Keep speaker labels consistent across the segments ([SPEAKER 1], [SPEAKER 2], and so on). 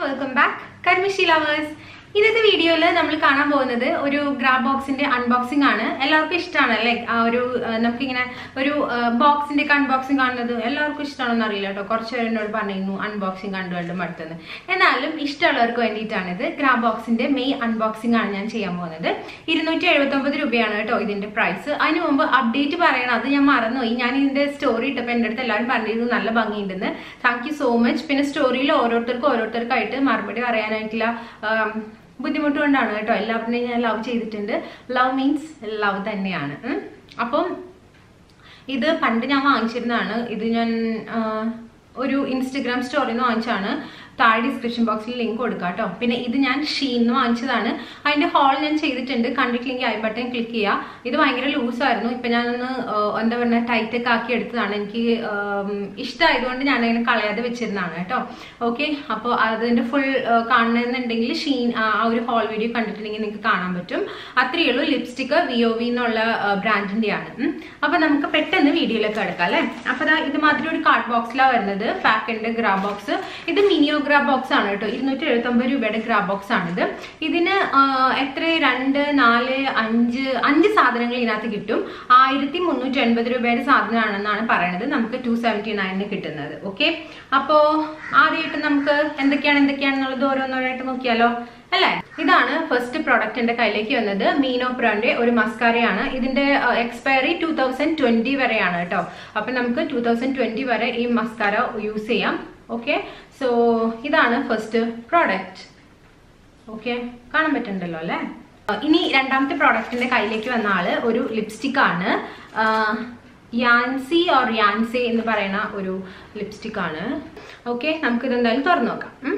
[SPEAKER 1] Welcome back കർമിഷി lovers ഇന്നത്തെ വീഡിയോയിൽ നമ്മൾ കാണാൻ പോകുന്നത് ഒരു ഗ്രാബ് ബോക്സിന്റെ അൺബോക്സിംഗ് ആണ് എല്ലാവർക്കും ഇഷ്ടമാണ് ലൈക്ക് ആ ഒരു ആ, നമുക്കിങ്ങനെ ഒരു ബോക്സിന്റെ ഒക്കെ അൺബോക്സിംഗ് കാണുന്നത് എല്ലാവർക്കും ഇഷ്ടമാണെന്ന് അറിയില്ല കേട്ടോ കുറച്ച് പേര് എന്നോട് പറഞ്ഞിരുന്നു അൺബോക്സിംഗ് കണ്ടു കണ്ട് മടുത്തെന്ന് എന്നാലും ഇഷ്ടമുള്ളവർക്ക് വേണ്ടിയിട്ടാണ് ഇത് ഗ്രാബ് ബോക്സിന്റെ മെയ് അൺബോക്സിംഗ് ആണ് ഞാൻ ചെയ്യാൻ പോകുന്നത് ഇരുന്നൂറ്റി എഴുപത്തി ഒമ്പത് രൂപയാണ് കേട്ടോ ഇതിന്റെ പ്രൈസ് അതിന് മുമ്പ് അപ്ഡേറ്റ് പറയണം അത് ഞാൻ മറന്നുപോയി ഞാൻ ഇതിന്റെ സ്റ്റോറി ഇട്ടപ്പോൾ എൻ്റെ അടുത്ത് എല്ലാവരും പറഞ്ഞിരുന്നു നല്ല ഭംഗിയുണ്ടെന്ന് താങ്ക് യു സോ മച്ച് പിന്നെ സ്റ്റോറിയിൽ ഓരോരുത്തർക്കും ഓരോരുത്തർക്കായിട്ട് മറുപടി പറയാനായിട്ടുള്ള ആം, ബുദ്ധിമുട്ട് കൊണ്ടാണ് കേട്ടോ എല്ലാവരുടെയും ഞാൻ ലവ് ചെയ്തിട്ടുണ്ട് ലവ് മീൻസ് ലവ് തന്നെയാണ് ഉം. അപ്പം ഇത് പണ്ട് ഞാൻ വാങ്ങിച്ചിരുന്നതാണ് ഇത് ഞാൻ ആ, ഒരു ഇൻസ്റ്റഗ്രാം സ്റ്റോറിൽ നിന്ന് വാങ്ങിച്ചാണ് താഴെ ഡിസ്ക്രിപ്ഷൻ ബോക്സിൽ ലിങ്ക് കൊടുക്കാം കേട്ടോ പിന്നെ ഇത് ഞാൻ ഷീന്ന് വാങ്ങിച്ചതാണ് അതിന്റെ ഹോൾ ഞാൻ ചെയ്തിട്ടുണ്ട് കണ്ടിട്ടില്ലെങ്കിൽ ഐ ബട്ടൺ ക്ലിക്ക് ചെയ്യുക ഇത് ഭയങ്കര ലൂസായിരുന്നു ഇപ്പൊ ഞാനൊന്ന് ആ, എന്താ പറയുക ടൈറ്റ് ഒക്കെ ആക്കി എടുത്തതാണ് എനിക്ക് ആം, ഇഷ്ടമായതുകൊണ്ട് ഞാൻ അതിനെ കളയാതെ വെച്ചിരുന്നതാണ് കേട്ടോ ഓക്കെ അപ്പോൾ അതിന്റെ ഫുൾ കാണണമെന്നുണ്ടെങ്കിൽ ഷീൻ ആ ആ ഒരു ഹോൾ വീഡിയോ കണ്ടിട്ടുണ്ടെങ്കിൽ നിങ്ങൾക്ക് കാണാൻ പറ്റും അത്രയേ ഉള്ളൂ ലിപ്സ്റ്റിക്ക് വി ഒ വി എന്നുള്ള ബ്രാൻഡിന്റെയാണ് ഉം. അപ്പൊ നമുക്ക് പെട്ടെന്ന് വീഡിയോയിലേക്ക് എടുക്കാം അല്ലേ അപ്പൊ ദാ ഇത് മാത്രം ഒരു കാർഡ് ബോക്സിലാണ് വരുന്നത് പാക്കിന്റെ ഗ്രാ ബോക്സ് ഇത് മിനിയോ ഗ്രാ ബോക്സ് ആണ് കേട്ടോ ഇരുന്നൂറ്റി എഴുപത്തി ഒമ്പത് രൂപയുടെ ഗ്രാ ബോക്സ് ആണിത് ഇതിന് ആ, എത്ര രണ്ട് നാല് അഞ്ച് അഞ്ച് സാധനങ്ങൾ ഇതിനകത്ത് കിട്ടും ആയിരത്തി മുന്നൂറ്റി എൺപത് രൂപയുടെ സാധനമാണെന്നാണ് പറയണത് നമുക്ക് ടു സെവൻറ്റി നയനിന് കിട്ടുന്നത് ഓക്കെ അപ്പോ ആദ്യമായിട്ട് നമുക്ക് എന്തൊക്കെയാണ് എന്തൊക്കെയാണെന്നുള്ളത് ഓരോന്നോരായിട്ട് നോക്കിയാലോ അല്ലേ ഇതാണ് ഫസ്റ്റ് പ്രോഡക്റ്റ് എന്റെ കയ്യിലേക്ക് വന്നത് മീനോ പ്രോന്റെ ഒരു മസ്കാരയാണ് ഇതിന്റെ എക്സ്പയറി ടൂ തൗസൻഡ് ട്വന്റി വരെയാണ് കേട്ടോ അപ്പൊ നമുക്ക് ടൂ തൗസൻഡ് ട്വന്റി വരെ ഈ മസ്കാര യൂസ് ചെയ്യാം ഓക്കെ സോ ഇതാണ് ഫസ്റ്റ് പ്രോഡക്റ്റ് ഓക്കെ കാണാൻ പറ്റുന്നുണ്ടല്ലോ അല്ലേ ആ, ഇനി രണ്ടാമത്തെ പ്രോഡക്റ്റിന്റെ കയ്യിലേക്ക് വന്ന ആള് ഒരു ലിപ്സ്റ്റിക് ആണ് ആ, യാൻസി ഓർ യാൻസെ എന്ന് പറയുന്ന ഒരു ലിപ്സ്റ്റിക് ആണ് ഓക്കെ നമുക്ക് ഇത് എന്തായാലും തുറന്നു നോക്കാം ഉം.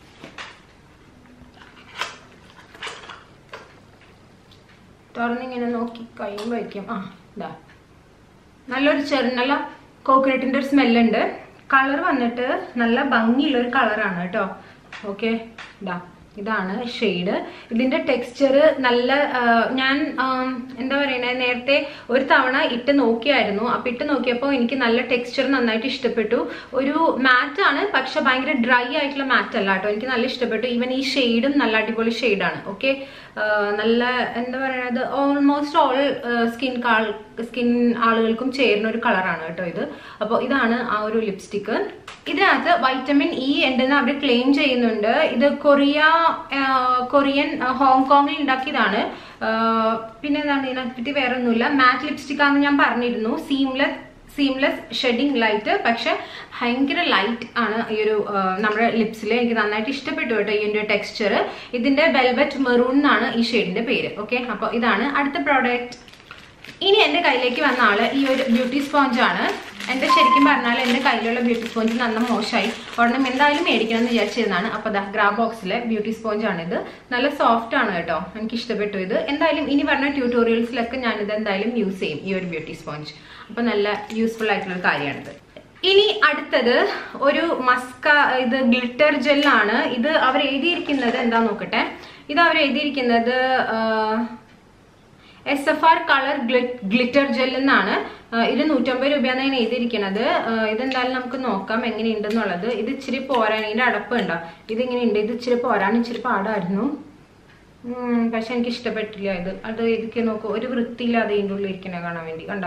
[SPEAKER 1] തുറന്നിങ്ങനെ നോക്കി കഴിയുമ്പോഴേക്കും ആ ഇതാ നല്ലൊരു ചെറു നല്ല കോക്കനട്ടിന്റെ ഒരു സ്മെല്ലുണ്ട് കളർ വന്നിട്ട് നല്ല ഭംഗിയുള്ള ഒരു കളറാണ് കേട്ടോ ഓക്കെ ഇതാ ഇതാണ് ഷെയ്ഡ് ഇതിന്റെ ടെക്സ്ചർ നല്ല ആ, ഞാൻ ആം, എന്താ പറയണേ നേരത്തെ ഒരു തവണ ഇട്ട് നോക്കിയായിരുന്നു അപ്പൊ ഇട്ട് നോക്കിയപ്പോൾ എനിക്ക് നല്ല ടെക്സ്ചർ നന്നായിട്ട് ഇഷ്ടപ്പെട്ടു ഒരു മാറ്റ് ആണ് പക്ഷെ ഭയങ്കര ഡ്രൈ ആയിട്ടുള്ള മാറ്റ് അല്ല കേട്ടോ എനിക്ക് നല്ല ഇഷ്ടപ്പെട്ടു ഈവൻ ഈ ഷെയ്ഡും നല്ല അടിപൊളി ഷെയ്ഡാണ് ഓക്കെ നല്ല എന്താ പറയണത് ഓൾമോസ്റ്റ് ഓൾ സ്കിൻ കാൾ സ്കിൻ ആളുകൾക്കും ചേരുന്ന ഒരു കളറാണ് കേട്ടോ ഇത് അപ്പോൾ ഇതാണ് ആ ഒരു ലിപ്സ്റ്റിക്ക് ഇതിനകത്ത് വൈറ്റമിൻ ഇ ഉണ്ടെന്ന് അവർ ക്ലെയിം ചെയ്യുന്നുണ്ട് ഇത് കൊറിയ ആ, കൊറിയൻ ആ, ഹോങ്കോങ്ങിൽ ഉണ്ടാക്കിയതാണ് ആ, പിന്നെ എന്താണ് ഇതിനകത്ത് പറ്റി വേറെ ഒന്നുമില്ല മാറ്റ് ലിപ്സ്റ്റിക് ആണെന്ന് ഞാൻ പറഞ്ഞിരുന്നു സീംലെസ് സീംലെസ് ഷെഡിങ് ലൈറ്റ് പക്ഷെ ഭയങ്കര ലൈറ്റ് ആണ് ഈ ഒരു ആ, നമ്മുടെ ലിപ്സിൽ എനിക്ക് നന്നായിട്ട് ഇഷ്ടപ്പെട്ടു കേട്ടോ ഈ ഒരു ടെക്സ്ചർ ഇതിന്റെ വെൽവെറ്റ് മെറൂൺ എന്നാണ് ഈ ഷെയ്ഡിന്റെ പേര് ഓക്കെ അപ്പോൾ ഇതാണ് അടുത്ത പ്രോഡക്റ്റ് ഇനി എൻ്റെ കയ്യിലേക്ക് വന്ന ആള് ഈ ഒരു ബ്യൂട്ടി സ്പോഞ്ച് ആണ് എൻ്റെ ശരിക്കും പറഞ്ഞാൽ എൻ്റെ കയ്യിലുള്ള ബ്യൂട്ടി സ്പോഞ്ച് നന്ന മോശമായി ഒരെണ്ണം എന്തായാലും മേടിക്കണം എന്ന് വിചാരിച്ചിരുന്നതാണ് അപ്പോൾ ദാ ഗ്രാ ബോക്സിലെ ബ്യൂട്ടി സ്പോഞ്ച് ആണ് ഇത് നല്ല സോഫ്റ്റ് ആണ് കേട്ടോ എനിക്ക് ഇഷ്ടപ്പെട്ടു ഇത് എന്തായാലും ഇനി പറഞ്ഞ ട്യൂട്ടോറിയൽസിലൊക്കെ ഞാനിത് എന്തായാലും യൂസ് ചെയ്യും ഈ ഒരു ബ്യൂട്ടി സ്പോഞ്ച് അപ്പോൾ നല്ല യൂസ്ഫുൾ ആയിട്ടുള്ള ഒരു കാര്യമാണിത് ഇനി അടുത്തത് ഒരു മസ്ക ഇത് ഗ്ലിറ്റർ ജെല്ലാണ് ഇത് അവർ എഴുതിയിരിക്കുന്നത് എന്താ നോക്കട്ടെ ഇത് അവർ എഴുതിയിരിക്കുന്നത് ആ, S F R colour glitter gel എന്നാണ് ആ, ഇത് നൂറ്റമ്പത് രൂപയാണ് ഞാൻ എഴുതിയിരിക്കുന്നത് ആ, ഇതെന്തായാലും നമുക്ക് നോക്കാം എങ്ങനെയുണ്ടെന്നുള്ളത് ഇത് ഇച്ചിരി പോരാൻ ഇതിന്റെ അടപ്പ് ഉണ്ടോ ഇതിങ്ങനെയുണ്ട് ഇത് ഇച്ചിരി പോരാൻ ഇച്ചിരി പാടായിരുന്നു ഉം, പക്ഷെ എനിക്ക് ഇഷ്ടപ്പെട്ടില്ല ഇത് അത് ഇതൊക്കെ നോക്കൂ ഒരു വൃത്തിയില്ലാതെ ഇതിൻ്റെ ഉള്ളിൽ ഇരിക്കണ കാണാൻ വേണ്ടി കണ്ടോ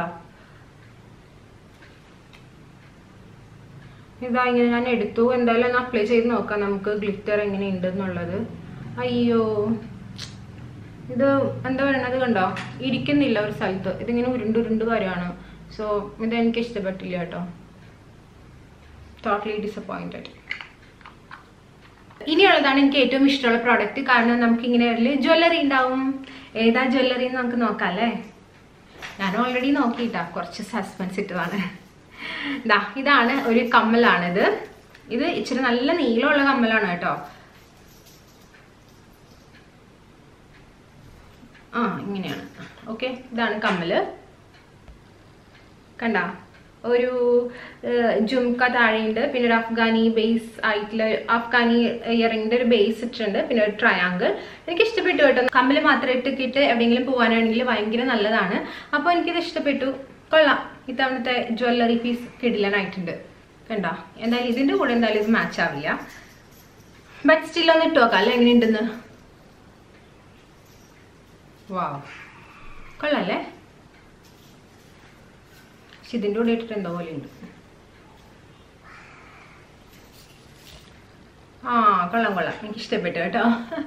[SPEAKER 1] ഇതാ ഇങ്ങനെ ഞാൻ എടുത്തു എന്തായാലും ഒന്ന് അപ്ലൈ ചെയ്ത് നോക്കാം നമുക്ക് ഗ്ലിറ്റർ എങ്ങനെയുണ്ട് എന്നുള്ളത് അയ്യോ ഇത് എന്താ പറയണത് കണ്ടോ ഇരിക്കുന്നില്ല ഒരു സ്ഥലത്ത് ഇതിങ്ങനെ ഉരുണ്ട് ഉരുണ്ട് വരുവാണ് സോ ഇത് എനിക്ക് ഇഷ്ടപ്പെട്ടില്ല കേട്ടോ ടോട്ടലി ഡിസപ്പോയിന്റഡ് ഇനിയുള്ളതാണ് എനിക്ക് ഏറ്റവും ഇഷ്ടമുള്ള പ്രോഡക്റ്റ് കാരണം നമുക്ക് ഇങ്ങനെ ജ്വല്ലറി ഉണ്ടാവും ഏതാ ജ്വല്ലറി എന്ന് നമുക്ക് നോക്കാം അല്ലേ ഞാൻ ഓൾറെഡി നോക്കിയിട്ടാ കുറച്ച് സസ്പെൻസ് ഇട്ടതാണ് ദാ ഇതാണ് ഒരു കമ്മലാണിത് ഇത് ഇച്ചിരി നല്ല നീളമുള്ള കമ്മലാണ് കേട്ടോ ആ ഇങ്ങനെയാണ് ഓക്കെ ഇതാണ് കമ്മല് കണ്ട ഒരു ജുംക താഴെയുണ്ട് പിന്നെ ഒരു അഫ്ഗാനി ബേസ് ആയിട്ടുള്ള അഫ്ഗാനി ഇയറിംഗിന്റെ ഒരു ബേസ് ഇട്ടിട്ടുണ്ട് പിന്നെ ഒരു ട്രയാങ്കിൾ എനിക്ക് ഇഷ്ടപ്പെട്ടു കേട്ടോ കമ്മല് മാത്രം ഇട്ടിട്ട് എവിടെയെങ്കിലും പോകാനാണെങ്കിൽ ഭയങ്കര നല്ലതാണ് അപ്പോൾ എനിക്കിത് ഇഷ്ടപ്പെട്ടു കൊള്ളാം ഇത്തവണത്തെ ജ്വല്ലറി പീസ് കിടിലനായിട്ടുണ്ട് കണ്ടോ എന്തായാലും ഇതിന്റെ കൂടെ എന്തായാലും ഇത് മാച്ച് ആവില്ല ബട്ട് സ്റ്റിൽ ഒന്ന് ഇട്ട് നോക്കാം അല്ലേ എങ്ങനെയുണ്ടെന്ന് വാവ് കൊള്ളാല്ലേ പക്ഷെ ഇതിൻ്റെ കൂടെ ഇട്ടിട്ട് എന്തോ പോലെ ഉണ്ട് ആ കൊള്ളാം കൊള്ളാം എനിക്ക് ഇഷ്ടപ്പെട്ടു കേട്ടോ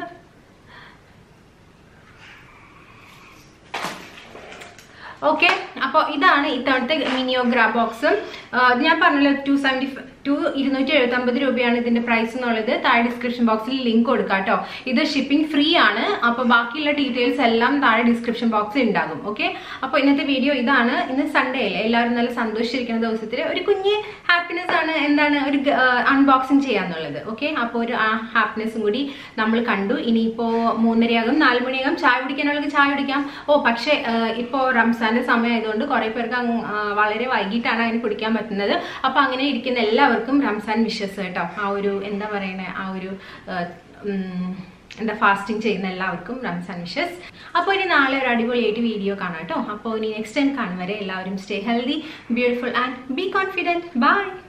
[SPEAKER 1] ഓക്കെ അപ്പോൾ ഇതാണ് ഇത്തവണത്തെ മിനിയോ ഗ്രാ ബോക്സും ഞാൻ പറഞ്ഞല്ലോ ടു സെവൻറ്റി ടു ഇരുന്നൂറ്റി എഴുപത്തി ഒമ്പത് രൂപയാണ് ഇതിന്റെ പ്രൈസ് എന്നുള്ളത് താഴെ ഡിസ്ക്രിപ്ഷൻ ബോക്സിൽ ലിങ്ക് കൊടുക്കാം കേട്ടോ ഇത് ഷിപ്പിംഗ് ഫ്രീ ആണ് അപ്പോൾ ബാക്കിയുള്ള ഡീറ്റെയിൽസ് എല്ലാം താഴെ ഡിസ്ക്രിപ്ഷൻ ബോക്സിൽ ഉണ്ടാകും ഓക്കെ അപ്പോൾ ഇന്നത്തെ വീഡിയോ ഇതാണ് ഇന്ന് സൺഡേ അല്ലേ എല്ലാവരും നല്ല സന്തോഷിച്ചിരിക്കുന്ന ദിവസത്തിൽ ഒരു കുഞ്ഞ് ഹാപ്പിനെസ് ആണ് എന്താണ് ഒരു അൺബോക്സിങ് ചെയ്യാന്നുള്ളത് ഓക്കെ അപ്പോൾ ഒരു ആ ഹാപ്പിനെസ്സും കൂടി നമ്മൾ കണ്ടു ഇനിയിപ്പോൾ മൂന്നരയാകും നാല് മണിയാകും ചായ കുടിക്കാനുള്ളത് ചായ കുടിക്കാം ഓ പക്ഷേ ഇപ്പോൾ റംസാന്റെ സമയമായതുകൊണ്ട് കുറേ പേർക്ക് അങ്ങ് ആ, വളരെ വൈകിട്ടാണ് അതിന് കുടിക്കാൻ പറ്റുന്നത് അപ്പോൾ അങ്ങനെ ഇരിക്കുന്ന എല്ലാവർക്കും റംസാൻ വിഷസ് കേട്ടോ ആ ഒരു എന്താ പറയണേ ആ ഒരു ആ, ഉം, എന്താ ഫാസ്റ്റിംഗ് ചെയ്യുന്ന എല്ലാവർക്കും റംസാൻ വിഷസ് അപ്പോൾ ഇനി നാളെ ഒരു അടിപൊളിയായിട്ട് വീഡിയോ കാണാം കേട്ടോ അപ്പോൾ ഇനി നെക്സ്റ്റ് ടൈം കാണും വരെ എല്ലാവരും stay healthy beautiful and be confident by